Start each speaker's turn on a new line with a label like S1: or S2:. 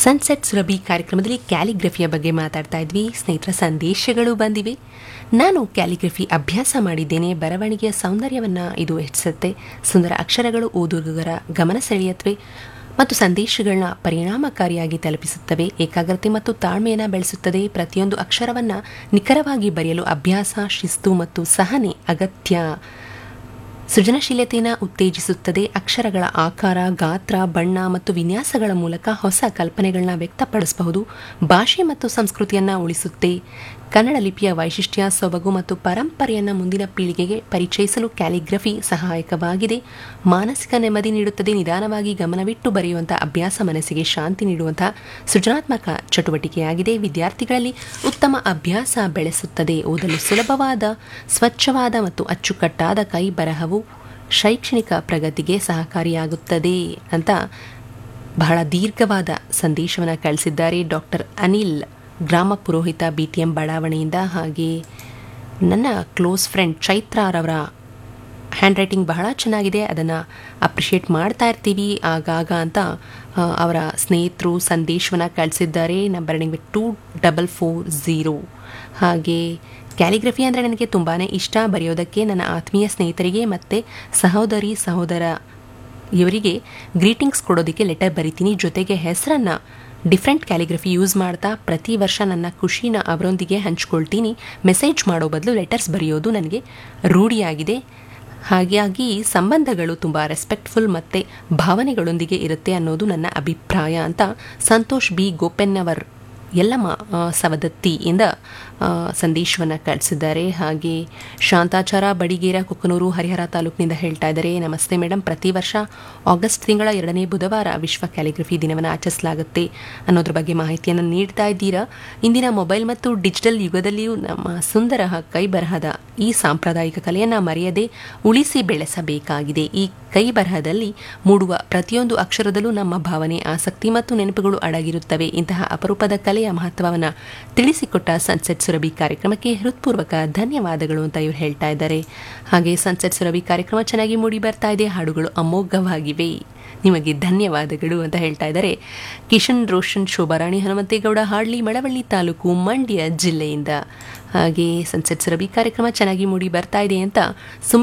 S1: sunset Surabhi ಕಾರ್ಯಕ್ರಮದಲ್ಲಿ ಕ್ಯಾಲಿಗ್ರಫಿಯ ಬಗ್ಗೆ ಮಾತಾಡ್ತಾ ಇದ್ವಿ ಸ್ನೇಹಿತರ ಸಂದೇಶಗಳು ಬಂದಿವೆ ನಾನು ಕ್ಯಾಲಿಗ್ರಫಿ ಅಭ್ಯಾಸ ಮಾಡಿದ್ದೇನೆ ಬರವಣಿಗೆಯ ಸೌಂದರ್ಯವನ್ನು ಇದು ಹೆಚ್ಚಿಸುತ್ತೆ ಸುಂದರ ಅಕ್ಷರಗಳು ಓದುಗರ ಗಮನ ಸೆಳೆಯತ್ವೆ ಮತ್ತು ಸಂದೇಶಗಳನ್ನ ಪರಿಣಾಮಕಾರಿಯಾಗಿ ತಲುಪಿಸುತ್ತವೆ ಏಕಾಗ್ರತೆ ಮತ್ತು ತಾಳ್ಮೆಯನ್ನು ಬೆಳೆಸುತ್ತದೆ ಪ್ರತಿಯೊಂದು ಅಕ್ಷರವನ್ನು ನಿಖರವಾಗಿ ಬರೆಯಲು ಅಭ್ಯಾಸ ಶಿಸ್ತು ಮತ್ತು ಸಹನೆ ಅಗತ್ಯ ಸೃಜನಶೀಲತೆಯನ್ನು ಉತ್ತೇಜಿಸುತ್ತದೆ ಅಕ್ಷರಗಳ ಆಕಾರ ಗಾತ್ರ ಬಣ್ಣ ಮತ್ತು ವಿನ್ಯಾಸಗಳ ಮೂಲಕ ಹೊಸ ಕಲ್ಪನೆಗಳನ್ನ ವ್ಯಕ್ತಪಡಿಸಬಹುದು ಭಾಷೆ ಮತ್ತು ಸಂಸ್ಕೃತಿಯನ್ನು ಉಳಿಸುತ್ತೆ ಕನ್ನಡ ಲಿಪಿಯ ವೈಶಿಷ್ಟ್ಯ ಸೊಬಗು ಮತ್ತು ಪರಂಪರೆಯನ್ನು ಮುಂದಿನ ಪೀಳಿಗೆಗೆ ಪರಿಚಯಿಸಲು ಕ್ಯಾಲಿಗ್ರಫಿ ಸಹಾಯಕವಾಗಿದೆ ಮಾನಸಿಕ ನೆಮ್ಮದಿ ನೀಡುತ್ತದೆ ನಿಧಾನವಾಗಿ ಗಮನವಿಟ್ಟು ಬರೆಯುವಂಥ ಅಭ್ಯಾಸ ಮನಸ್ಸಿಗೆ ಶಾಂತಿ ನೀಡುವಂತಹ ಸೃಜನಾತ್ಮಕ ಚಟುವಟಿಕೆಯಾಗಿದೆ ವಿದ್ಯಾರ್ಥಿಗಳಲ್ಲಿ ಉತ್ತಮ ಅಭ್ಯಾಸ ಬೆಳೆಸುತ್ತದೆ ಓದಲು ಸುಲಭವಾದ ಸ್ವಚ್ಛವಾದ ಮತ್ತು ಅಚ್ಚುಕಟ್ಟಾದ ಕೈ ಬರಹವು ಶೈಕ್ಷಣಿಕ ಪ್ರಗತಿಗೆ ಸಹಕಾರಿಯಾಗುತ್ತದೆ ಅಂತ ಬಹಳ ದೀರ್ಘವಾದ ಸಂದೇಶವನ್ನು ಕಳಿಸಿದ್ದಾರೆ ಡಾಕ್ಟರ್ ಅನಿಲ್ ಗ್ರಾಮ ಪುರೋಹಿತ ಬಿ ಟಿ ಎಂ ಬಡಾವಣೆಯಿಂದ ಹಾಗೆ ನನ್ನ ಕ್ಲೋಸ್ ಫ್ರೆಂಡ್ ಚೈತ್ರಾರವರ ಹ್ಯಾಂಡ್ ರೈಟಿಂಗ್ ಬಹಳ ಚೆನ್ನಾಗಿದೆ ಅದನ್ನು ಅಪ್ರಿಷಿಯೇಟ್ ಮಾಡ್ತಾ ಇರ್ತೀವಿ ಆಗಾಗ ಅಂತ ಆ, ಅವರ ಸ್ನೇಹಿತರು ಸಂದೇಶವನ್ನು ಕಳಿಸಿದ್ದಾರೆ ನಂಬರ್ ನಿಮಗೆ ಟೂ ಡಬಲ್ ಫೋರ್ ಝೀರೋ ಹಾಗೆ ಕ್ಯಾಲಿಗ್ರಫಿ ಅಂದರೆ ನನಗೆ ತುಂಬಾ ಇಷ್ಟ ಬರೆಯೋದಕ್ಕೆ ನನ್ನ ಆತ್ಮೀಯ ಸ್ನೇಹಿತರಿಗೆ ಮತ್ತು ಸಹೋದರಿ ಸಹೋದರ ಇವರಿಗೆ ಗ್ರೀಟಿಂಗ್ಸ್ ಕೊಡೋದಕ್ಕೆ ಲೆಟರ್ ಬರಿತೀನಿ ಜೊತೆಗೆ ಹೆಸರನ್ನು ಡಿಫ್ರೆಂಟ್ ಕ್ಯಾಲಿಗ್ರಫಿ ಯೂಸ್ ಮಾಡ್ತಾ ಪ್ರತಿ ವರ್ಷ ನನ್ನ ಖುಷಿನ ಅವರೊಂದಿಗೆ ಹಂಚ್ಕೊಳ್ತೀನಿ ಮೆಸೇಜ್ ಮಾಡೋ ಬದಲು ಲೆಟರ್ಸ್ ಬರೆಯೋದು ನನಗೆ ರೂಢಿಯಾಗಿದೆ ಹಾಗಾಗಿ ಸಂಬಂಧಗಳು ತುಂಬ ರೆಸ್ಪೆಕ್ಟ್ಫುಲ್ ಮತ್ತು ಭಾವನೆಗಳೊಂದಿಗೆ ಇರುತ್ತೆ ಅನ್ನೋದು ನನ್ನ ಅಭಿಪ್ರಾಯ ಅಂತ ಸಂತೋಷ್ ಬಿ ಗೋಪೆನ್ನವರ್ ಯಲ್ಲಮ್ಮ ಆ, ಸವದತ್ತಿಯಿಂದ ಸಂದೇಶವನ್ನು ಕಳಿಸಿದ್ದಾರೆ ಹಾಗೆ ಶಾಂತಾಚಾರ ಬಡಿಗೇರ ಕುಕ್ಕನೂರು ಹರಿಹರ ತಾಲೂಕಿನಿಂದ ಹೇಳ್ತಾ ಇದ್ದಾರೆ ನಮಸ್ತೆ ಮೇಡಮ್ ಪ್ರತಿ ವರ್ಷ ಆಗಸ್ಟ್ ತಿಂಗಳ ಎರಡನೇ ಬುಧವಾರ ವಿಶ್ವ ಕ್ಯಾಲಿಗ್ರಫಿ ದಿನವನ್ನು ಆಚರಿಸಲಾಗುತ್ತೆ ಅನ್ನೋದ್ರ ಬಗ್ಗೆ ಮಾಹಿತಿಯನ್ನು ನೀಡ್ತಾ ಇದ್ದೀರಾ ಇಂದಿನ ಮೊಬೈಲ್ ಮತ್ತು ಡಿಜಿಟಲ್ ಯುಗದಲ್ಲಿಯೂ ನಮ್ಮ ಸುಂದರ ಕೈ ಬರಹದ ಈ ಸಾಂಪ್ರದಾಯಿಕ ಕಲೆಯನ್ನು ಮರೆಯದೆ ಉಳಿಸಿ ಬೆಳೆಸಬೇಕಾಗಿದೆ ಈ ಕೈ ಬರಹದಲ್ಲಿ ಮೂಡುವ ಪ್ರತಿಯೊಂದು ಅಕ್ಷರದಲ್ಲೂ ನಮ್ಮ ಭಾವನೆ ಆಸಕ್ತಿ ಮತ್ತು ನೆನಪುಗಳು ಅಡಗಿರುತ್ತವೆ ಇಂತಹ ಅಪರೂಪದ ಕಲೆಯ ಮಹತ್ವವನ್ನು ತಿಳಿಸಿಕೊಟ್ಟ ಸನ್ಸೆಟ್ ಸುರಭಿ ಕಾರ್ಯಕ್ರಮಕ್ಕೆ ಹೃತ್ಪೂರ್ವಕ ಧನ್ಯವಾದಗಳು ಅಂತ ಇವ್ರು ಹೇಳ್ತಾ ಇದ್ದಾರೆ ಹಾಗೆ ಸನ್ಸೆಟ್ ಸುರಭಿ ಕಾರ್ಯಕ್ರಮ ಚೆನ್ನಾಗಿ ಮೂಡಿ ಬರ್ತಾ ಇದೆ ಹಾಡುಗಳು ಅಮೋಘವಾಗಿವೆ ನಿಮಗೆ ಧನ್ಯವಾದಗಳು ಅಂತ ಹೇಳ್ತಾ ಇದ್ದಾರೆ ಕಿಶನ್ ರೋಷನ್ ಶೋಭಾರಾಣಿ ಹನುಮಂತೇಗೌಡ ಹಾಡ್ಲಿ ಮಳವಳ್ಳಿ ತಾಲೂಕು ಮಂಡ್ಯ ಜಿಲ್ಲೆಯಿಂದ ಹಾಗೆ ಸನ್ಸೆಟ್ ಸುರಭಿ ಕಾರ್ಯಕ್ರಮ ಚೆನ್ನಾಗಿ ಮೂಡಿ ಬರ್ತಾ ಇದೆ ಅಂತ ಸುಮಿತ್